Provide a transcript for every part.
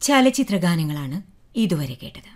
ചലച്ചിത്രഗാനങ്ങളാണ് ഇതുവരെ കേട്ടത്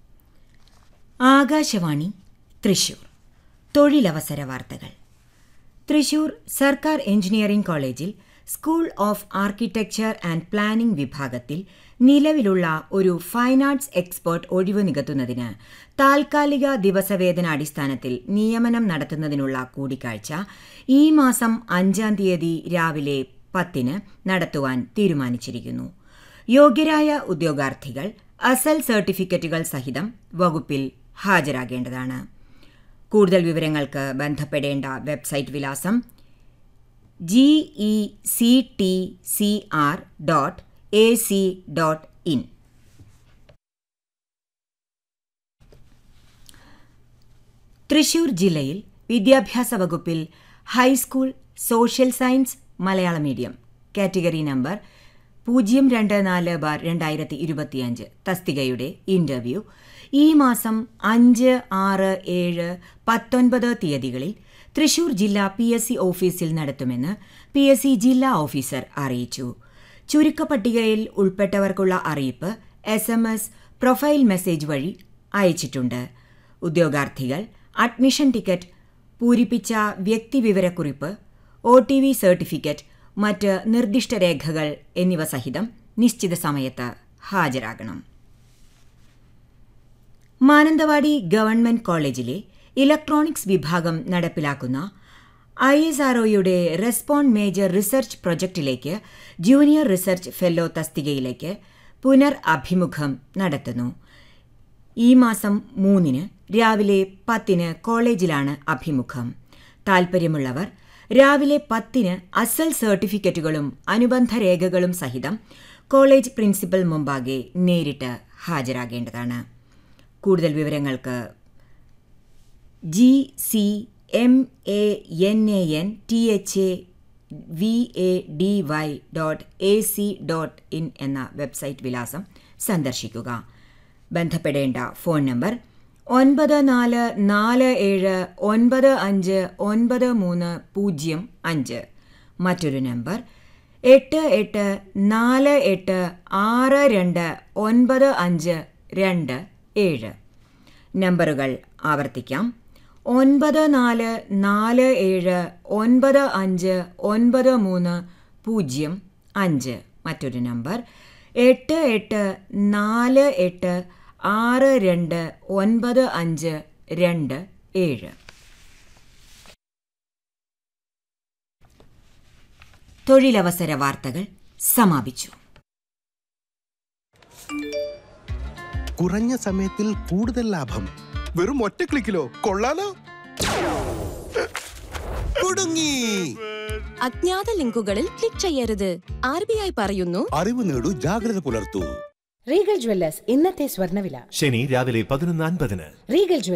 ആകാശവാണി തൃശൂർ തൊഴിലവസര വാർത്തകൾ തൃശൂർ സർക്കാർ എഞ്ചിനീയറിംഗ് കോളേജിൽ school of architecture and planning വിഭാഗത്തിൽ നിലവിലുള്ള ഒരു ഫൈൻ ആർട്സ് എക്സ്പേർട്ട് ഒഴിവ് നികത്തുന്നതിന് താൽക്കാലിക ദിവസവേതന അടിസ്ഥാനത്തിൽ നിയമനം നടത്തുന്നതിനുള്ള കൂടിക്കാഴ്ച ഈ മാസം അഞ്ചാം തീയതി രാവിലെ പത്തിന് നടത്തുവാൻ തീരുമാനിച്ചിരിക്കുന്നു യോഗ്യരായ ഉദ്യോഗാർത്ഥികൾ അസൽ സർട്ടിഫിക്കറ്റുകൾ സഹിതം വകുപ്പിൽ ഹാജരാകേണ്ടതാണ് കൂടുതൽ വിവരങ്ങൾക്ക് ബന്ധപ്പെടേണ്ട വെബ്സൈറ്റ് വിലാസം G E C T C R dot A C dot in Thrissur ജില്ലയിൽ വിദ്യാഭ്യാസ വകുപ്പിൽ ഹൈസ്കൂൾ സോഷ്യൽ സയൻസ് മലയാള മീഡിയം കാറ്റഗറി നമ്പർ പൂജ്യം രണ്ട് നാല് ബാർ രണ്ടായിരത്തി ഇരുപത്തിയഞ്ച് തസ്തികയുടെ ഇന്റർവ്യൂ ഈ മാസം അഞ്ച് ആറ് ഏഴ് പത്തൊൻപത് തീയതികളിൽ തൃശൂർ ജില്ലാ പി എസ് സി ഓഫീസിൽ നടത്തുമെന്ന് പി എസ് സി ജില്ലാ ഓഫീസർ അറിയിച്ചു ചുരുക്കപ്പട്ടികയിൽ ഉൾപ്പെട്ടവർക്കുള്ള അറിയിപ്പ് S M S profile message വഴി അയച്ചിട്ടുണ്ട് ഉദ്യോഗാർത്ഥികൾ അഡ്മിഷൻ ടിക്കറ്റ് പൂരിപ്പിച്ച വ്യക്തിവിവരക്കുറിപ്പ് ഒ ടി വി സർട്ടിഫിക്കറ്റ് മറ്റ് നിർദ്ദിഷ്ട രേഖകൾ എന്നിവ സഹിതം നിശ്ചിത സമയത്ത് ഹാജരാകണം മാനന്തവാടി ഗവൺമെന്റ് കോളേജിലെ ഇലക്ട്രോണിക്സ് വിഭാഗം നടപ്പിലാക്കുന്ന ഐ എസ് ആർഒയുടെ റെസ്പോണ്ട് മേജർ റിസർച്ച് പ്രൊജക്ടിലേക്ക് ജൂനിയർ റിസർച്ച് ഫെല്ലോ തസ്തികയിലേക്ക് പുനർ അഭിമുഖം നടത്തുന്നു ഈ മാസം മൂന്നിന് രാവിലെ പത്തിന് കോളേജിലാണ് അഭിമുഖം താൽപ്പര്യമുള്ളവർ രാവിലെ പത്തിന് അസൽ സർട്ടിഫിക്കറ്റുകളും അനുബന്ധ രേഖകളും സഹിതം കോളേജ് പ്രിൻസിപ്പൽ മുമ്പാകെ നേരിട്ട് ഹാജരാകേണ്ടതാണ് കൂടുതൽ വിവരങ്ങൾക്ക് G C M A N A N T H A V A D Y dot A C dot in എന്ന വെബ്സൈറ്റ് വിലാസം സന്ദർശിക്കുക ബന്ധപ്പെടേണ്ട ഫോൺ നമ്പർ ഒൻപത് നാല് നാല് ഏഴ് ഒൻപത് അഞ്ച് ഒൻപത് മൂന്ന് പൂജ്യം അഞ്ച് മറ്റൊരു നമ്പർ എട്ട് എട്ട് നാല് എട്ട് ആറ് രണ്ട് ഒൻപത് അഞ്ച് രണ്ട് ഏഴ് നമ്പറുകൾ ആവർത്തിക്കാം ഒൻപത് നാല് നാല് ഏഴ് ഒൻപത് അഞ്ച് ഒൻപത് മൂന്ന് പൂജ്യം അഞ്ച് മറ്റൊരു നമ്പർ എട്ട് എട്ട് നാല് എട്ട് ആറ് രണ്ട് ഒൻപത് അഞ്ച് രണ്ട് ഏഴ് തൊഴിലവസര വാർത്തകൾ സമാപിച്ചു കുറഞ്ഞ സമയത്തിൽ കൂടുതൽ ലാഭം വെറും ഒറ്റ ക്ലിക്കിലോ കൊള്ളാലോ കുടുങ്ങി അജ്ഞാത ലിങ്കുകളിൽ ക്ലിക്ക് ചെയ്യരുത് ആർ ബി ഐ പറയുന്നു അറിവ് നേടൂ ജാഗ്രത പുലർത്തൂ റീഗൽ ജ്വല്ലേഴ്സ് ഇന്നത്തെ സ്വർണ്ണവില ശനി രാവിലെ പതിനൊന്ന് അൻപതിന് റീഗൽ ജ്വല്ലേഴ്സ്